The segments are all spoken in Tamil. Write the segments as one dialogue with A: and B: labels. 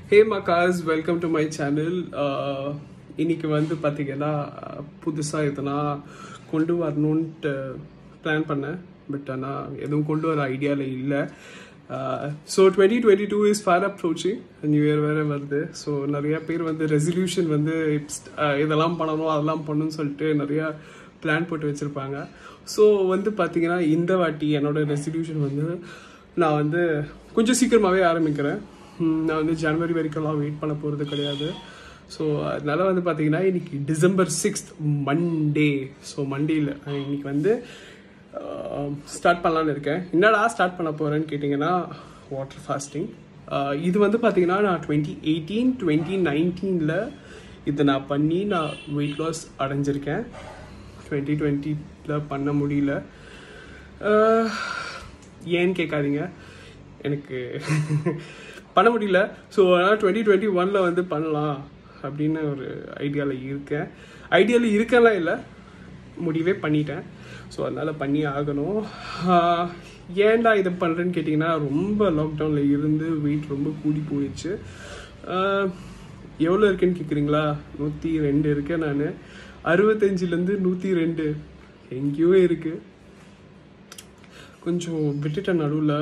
A: ஹே மக்காஸ் வெல்கம் டு மை சேனல் இன்னைக்கு வந்து பார்த்தீங்கன்னா புதுசாக எதனா கொண்டு வரணுன்ட்டு பிளான் பண்ணேன் பட் ஆனால் எதுவும் கொண்டு வர ஐடியாவில் இல்லை so twenty twenty two is far approaching new year வேறு வருது ஸோ நிறைய பேர் வந்து ரெசல்யூஷன் வந்து uh, இதெல்லாம் பண்ணணும் அதெல்லாம் பண்ணணும்னு சொல்லிட்டு நிறையா பிளான் போட்டு வச்சுருப்பாங்க ஸோ வந்து பார்த்தீங்கன்னா இந்த வாட்டி என்னோட ரெசல்யூஷன் வந்து நான் வந்து கொஞ்சம் சீக்கிரமாகவே ஆரம்பிக்கிறேன் ஹம், நான் வந்து ஜனவரி வரைக்கும்லாம் வெயிட் பண்ண போகிறது கிடையாது ஸோ அதனால வந்து பார்த்தீங்கன்னா இன்னைக்கு டிசம்பர் சிக்ஸ்த் மண்டே ஸோ மண்டேயில் இன்னைக்கு வந்து ஸ்டார்ட் பண்ணலான்னு இருக்கேன் என்னடா ஸ்டார்ட் பண்ண போகிறேன்னு கேட்டிங்கன்னா வாட்டர் ஃபாஸ்டிங் இது வந்து பார்த்தீங்கன்னா நான் டுவெண்ட்டி எயிட்டீன் டுவெண்ட்டி நைன்டீனில் இதை நான் பண்ணி நான் வெயிட் லாஸ் அடைஞ்சிருக்கேன் டுவெண்ட்டி டுவெண்ட்டியில் பண்ண முடியல அஹ், ஏன்னு கேட்காதீங்க எனக்கு பண்ண முடியல ஸோ அதனால் டுவெண்ட்டி டுவெண்ட்டி ஒனில் வந்து பண்ணலாம் அப்படின்னு ஒரு ஐடியாவில் இருக்கேன் ஐடியாவில் இருக்கெல்லாம் இல்லை முடிவே பண்ணிட்டேன் ஸோ அதனால் பண்ணி ஆகணும் ஆஹ், ஏன்டா இதை பண்ணுறேன்னு கேட்டிங்கன்னா ரொம்ப லாக்டவுனில் இருந்து வெயிட் ரொம்ப கூடி போயிடுச்சு ஆஹ், எவ்வளோ இருக்குன்னு கேட்குறீங்களா நூற்றி ரெண்டு இருக்கேன் நான் அறுபத்தஞ்சிலேருந்து நூற்றி ரெண்டு எங்கேயோ இருக்குது கொஞ்சம் விட்டுட்டேன் நடுவில்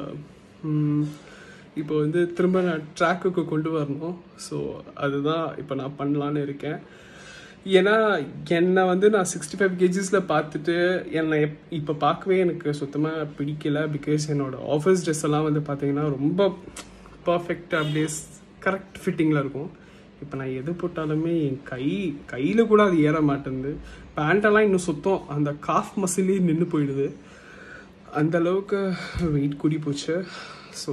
A: இப்போ வந்து திரும்ப நான் ட்ராக்குக்கு கொண்டு வரணும் ஸோ அதுதான் இப்போ நான் பண்ணலான்னு இருக்கேன் ஏன்னா என்னை வந்து நான் சிக்ஸ்டி ஃபைவ் கேஜிஸில் பார்த்துட்டு என்னை எப் இப்போ பார்க்கவே எனக்கு சுத்தமாக பிடிக்கல பிகாஸ் என்னோட ஆஃபீஸ் ட்ரெஸ் எல்லாம் வந்து பார்த்தீங்கன்னா ரொம்ப பர்ஃபெக்டாக அப்படியே கரெக்ட் ஃபிட்டிங்கில் இருக்கும் இப்போ நான் எது போட்டாலுமே என் கை கையில் கூட அது ஏற மாட்டேங்குது பேண்டெல்லாம் இன்னும் சுத்தம் அந்த காஃப் மசிலே நின்று போயிடுது அந்த அளவுக்கு வெயிட் கூடி போச்சு ஸோ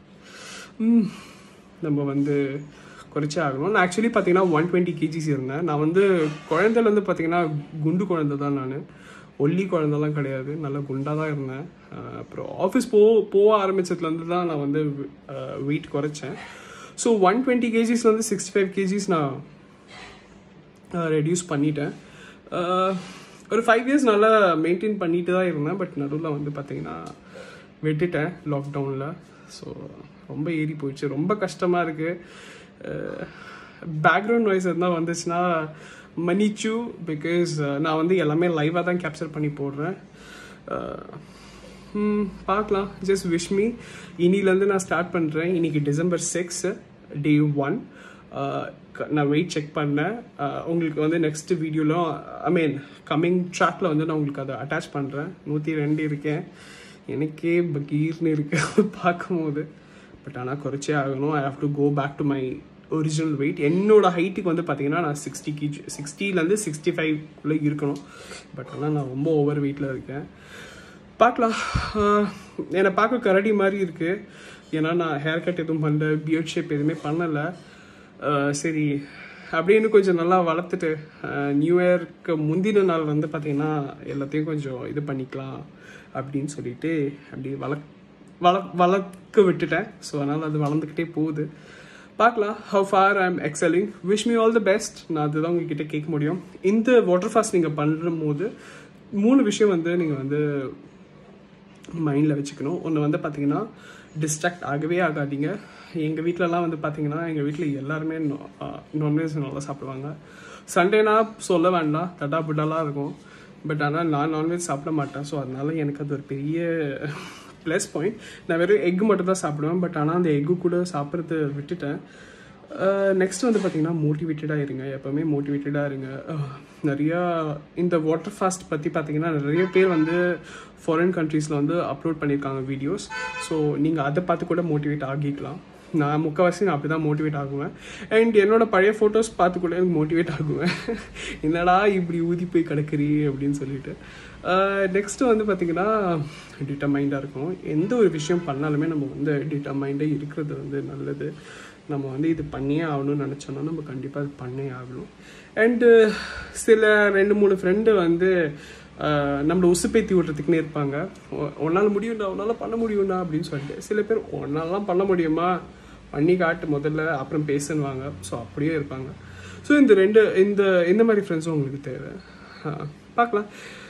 A: நம்ம வந்து குறைச்சே ஆகணும் நான் ஆக்சுவலி பார்த்தீங்கன்னா ஒன் டுவெண்ட்டி கேஜிஸ் இருந்தேன் நான் வந்து குழந்தைலேருந்து பார்த்தீங்கன்னா குண்டு குழந்தை தான் நான் ஒல்லி குழந்தைலாம் கிடையாது நல்லா குண்டாக தான் இருந்தேன் அஹ் அப்புறம் ஆஃபீஸ் போ போக ஆரம்பிச்சதுலேருந்து தான் நான் வந்து வெயிட் குறைச்சேன் ஸோ ஒன் டுவெண்ட்டி கேஜிஸ்லேருந்து சிக்ஸ்டி ஃபைவ் கேஜிஸ் நான் ரெடியூஸ் பண்ணிட்டேன் அஹ் ஒரு ஃபைவ் இயர்ஸ் நல்லா மெயின்டைன் பண்ணிட்டு தான் இருந்தேன் பட் நடுவில் வந்து பார்த்தீங்கன்னா விட்டுட்டேன் லாக்டவுனில் ஸோ ரொம்ப ஏறி போயிடுச்சு ரொம்ப கஷ்டமாக இருக்குது பேக்ரவுண்ட் நாய்ஸ் இருந்தால் வந்துச்சுன்னா மன்னிச்சு பிகாஸ் நான் வந்து எல்லாமே லைவாக தான் கேப்சர் பண்ணி போடுறேன் அஹ் ம், பார்க்கலாம் ஜஸ்ட் விஷ் மீ இனிலேருந்து நான் ஸ்டார்ட் பண்ணுறேன் இன்னைக்கு டிசம்பர் சிக்ஸ் டே ஒன் நான் வெயிட் செக் பண்ணேன் அஹ், உங்களுக்கு வந்து நெக்ஸ்ட் வீடியோவில் ஐ மீன் கம்மிங் ட்ராக்ல வந்து நான் உங்களுக்கு அதை அட்டாச் பண்ணுறேன் நூற்றி ரெண்டு இருக்கேன் எனக்கே பகீர்னு இருக்கு பார்க்கும்போது பட் ஆனால் குறைச்சே ஆகணும் I have to go back to my original weight என்னோட ஹைட்டுக்கு வந்து பார்த்தீங்கன்னா நான் சிக்ஸ்டி கேஜி சிக்ஸ்டிலேருந்து சிக்ஸ்டி ஃபைவ்க்குள்ளே இருக்கணும் பட் ஆனால் நான் ரொம்ப ஓவர் வெயிட்டில் இருக்கேன் பார்க்கலாம் ஆஹ் என்னை பார்க்க கரடி மாதிரி இருக்குது ஏன்னா நான் ஹேர் கட் எதுவும் பண்ணல பியர்ட் ஷேப் எதுவுமே பண்ணலை ஆஹ் சரி அப்படின்னு கொஞ்சம் நல்லா வளர்த்துட்டு நியூ இயர்க்கு முந்தின நாள் வந்து பார்த்திங்கன்னா எல்லாத்தையும் கொஞ்சம் இது பண்ணிக்கலாம் அப்படின்னு சொல்லிட்டு அப்படி வளர்க் வள வளர்க்க விட்டுட்டேன் ஸோ அதனால் அது வளர்ந்துக்கிட்டே போகுது பார்க்கலாம் how far I am excelling wish me all the best நான் அதுதான் உங்ககிட்ட கேட்க முடியும் இந்த வாட்டர் ஃபாஸ்ட் நீங்கள் பண்ணுற போது மூணு விஷயம் வந்து நீங்கள் வந்து மைண்டில் வச்சுக்கணும் ஒன்று வந்து பார்த்தீங்கன்னா டிஸ்ட்ராக்ட் ஆகவே ஆகாதீங்க எங்கள் வீட்டிலலாம் வந்து பார்த்தீங்கன்னா எங்கள் வீட்டில் எல்லாருமே நான்வெஜ் நல்லா சாப்பிடுவாங்க சண்டேனா சொல்ல வேண்டாம் தடா புட்டாலாம் இருக்கும் பட் ஆனால் நான் நான்வெஜ் சாப்பிட மாட்டேன் ஸோ அதனால எனக்கு அது ஒரு பெரிய ப்ளஸ் பாயிண்ட் நான் வெறும் எக் மட்டும் தான் சாப்பிடுவேன் பட் ஆனால் அந்த எக்கு கூட சாப்பிட்றது விட்டுட்டேன் நெக்ஸ்ட் வந்து பார்த்தீங்கன்னா மோட்டிவேட்டடாக இருங்க எப்போவுமே மோட்டிவேட்டடாக இருங்க அஹ், நிறையா இந்த வாட்டர் ஃபாஸ்ட் பற்றி பார்த்தீங்கன்னா நிறைய பேர் வந்து ஃபாரின் கண்ட்ரீஸில் வந்து அப்லோட் பண்ணியிருக்காங்க வீடியோஸ் ஸோ நீங்கள் அதை பார்த்து கூட மோட்டிவேட் ஆகிக்கலாம் நான் முக்கால்வாசி நான் அப்படி தான் மோட்டிவேட் ஆகுவேன் அண்ட் என்னோட பழைய ஃபோட்டோஸ் பார்த்து கூட எனக்கு மோட்டிவேட் ஆகுவேன் என்னடா இப்படி ஊதி போய் கிடக்குறீ அப்படின்னு சொல்லிட்டு நெக்ஸ்ட்டு வந்து பார்த்திங்கன்னா டிட்டர்மைண்டாக இருக்கும் எந்த ஒரு விஷயம் பண்ணாலுமே நம்ம வந்து டிட்டர்மைண்டாக இருக்கிறது வந்து நல்லது நம்ம வந்து இது பண்ணியே ஆகணும்னு நினச்சோன்னா நம்ம கண்டிப்பாக அது பண்ணே ஆகணும் அண்டு சில ரெண்டு மூணு ஃப்ரெண்டு வந்து ஆஹ், நம்மளை உசுப்பேத்தி விட்றதுக்குன்னே இருப்பாங்க உ- உன்னால் முடியும்டா உன்னால் பண்ண முடியும்டா அப்படின்னு சொல்லிட்டு சில பேர் உன்னாலாம் பண்ண முடியுமா பண்ணி காட்டு முதல்ல அப்புறம் பேசுன்னுவாங்க ஸோ அப்படியே இருப்பாங்க ஸோ இந்த ரெண்டு இந்த இந்த மாதிரி ஃப்ரெண்ட்ஸும் உங்களுக்கு தேவை ஆஹ், பார்க்கலாம்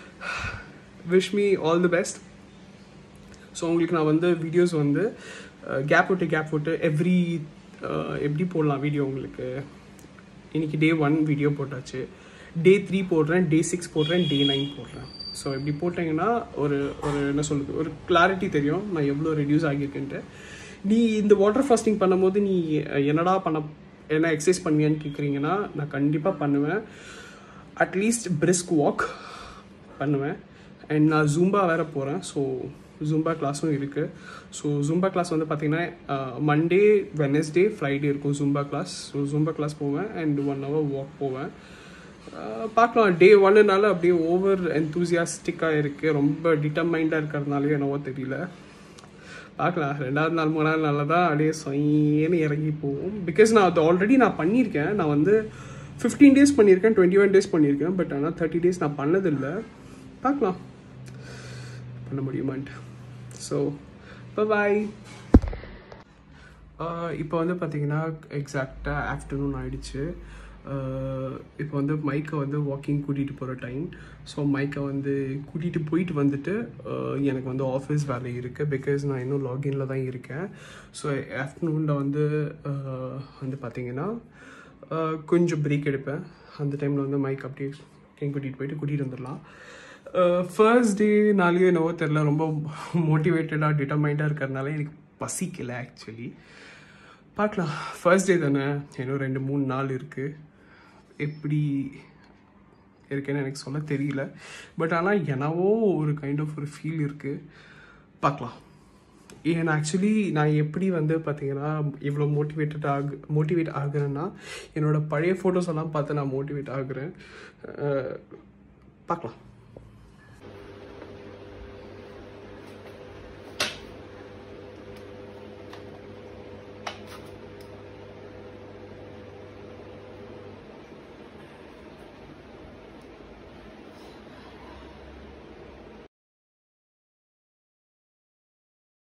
A: wish me all the best so உங்களுக்கு நான் வந்து வீடியோஸ் வந்து கேப் விட்டு கேப் விட்டு எவ்ரி எப்படி போடலாம் வீடியோ உங்களுக்கு இன்னைக்கு டே ஒன் வீடியோ போட்டாச்சு டே த்ரீ போடுறேன் டே சிக்ஸ் போடுறேன் டே நைன் போடுறேன் ஸோ இப்படி போட்டிங்கன்னா ஒரு ஒரு என்ன சொல்லுது ஒரு கிளாரிட்டி தெரியும் நான் எவ்வளோ ரெடியூஸ் ஆகியிருக்கேன்ட்டு நீ இந்த வாட்டர் ஃபாஸ்டிங் பண்ணும்போது நீ என்னடா பண்ண என்ன எக்ஸசைஸ் பண்ணுவியான்னு கேட்குறீங்கன்னா நான் கண்டிப்பாக பண்ணுவேன் அட்லீஸ்ட் பிரிஸ்க் வாக் பண்ணுவேன் அண்ட் நான் ஜூம்பா வேறு போகிறேன் ஸோ ஜூம்பா கிளாஸும் இருக்குது ஸோ ஜூம்பா கிளாஸ் வந்து பார்த்தீங்கன்னா மண்டே வெனஸ்டே ஃப்ரைடே இருக்கும் Zumba class so Zumba class போவேன் அண்ட் ஒன் ஹவர் வாக் போவேன் அஹ் பார்க்கலாம் டே ஒன்னுனால அப்படியே ஓவர் என்தூசியாஸ்டிக்காக இருக்குது ரொம்ப டிட்டர்மைண்டாக இருக்கிறதுனாலே என்னவோ தெரியல பார்க்கலாம் ரெண்டாவது நாள் மூணாவது நாளில் தான் அப்படியே சொயின்னு இறங்கி போகும் பிகாஸ் நான் அது ஆல்ரெடி நான் பண்ணியிருக்கேன் நான் வந்து ஃபிஃப்டீன் டேஸ் பண்ணியிருக்கேன் டுவெண்ட்டி ஒன் டேஸ் பண்ணியிருக்கேன் பட் ஆனால் தேர்ட்டி டேஸ் நான் பண்ணதில்லை பார்க்கலாம் பண்ண முடியுமான்ட்டு ஸோ பாய் இப்போ வந்து பார்த்தீங்கன்னா எக்ஸாக்டாக ஆஃப்டர்நூன் ஆயிடுச்சு இப்போ வந்து மைக்கை வந்து வாக்கிங் கூட்டிகிட்டு போகிற டைம் ஸோ மைக்கை வந்து கூட்டிகிட்டு போயிட்டு வந்துட்டு uh, எனக்கு வந்து ஆஃபீஸ் வேலை இருக்குது பிகாஸ் நான் இன்னும் லாகின்ல தான் இருக்கேன் ஸோ ஆஃப்டர்நூனில் வந்து uh, வந்து பார்த்தீங்கன்னா uh, கொஞ்சம் பிரேக் எடுப்பேன் அந்த டைமில் வந்து மைக் அப்படியே எங்க கூட்டிகிட்டு போயிட்டு கூட்டிகிட்டு வந்துடலாம் ஃபர்ஸ்ட் டேனாலேயும் என்னவோ தெரில ரொம்ப மோட்டிவேட்டடாக டிட்டர்மைண்டாக இருக்கிறதுனால எனக்கு பசிக்கலை ஆக்சுவலி பார்க்கலாம் ஃபர்ஸ்ட் டே தானே இன்னும் ரெண்டு மூணு நாள் இருக்குது எப்படி இருக்குன்னு எனக்கு சொல்ல தெரியல பட் ஆனால் என்னவோ ஒரு கைண்ட் ஆஃப் ஒரு ஃபீல் இருக்குது பார்க்கலாம் ஏன்னா ஆக்சுவலி நான் எப்படி வந்து பார்த்தீங்கன்னா இவ்வளோ மோட்டிவேட்டட் ஆகு மோட்டிவேட் ஆகுறேன்னா என்னோட பழைய ஃபோட்டோஸ் எல்லாம் பார்த்து நான் மோட்டிவேட் ஆகுறேன் அஹ் பார்க்கலாம்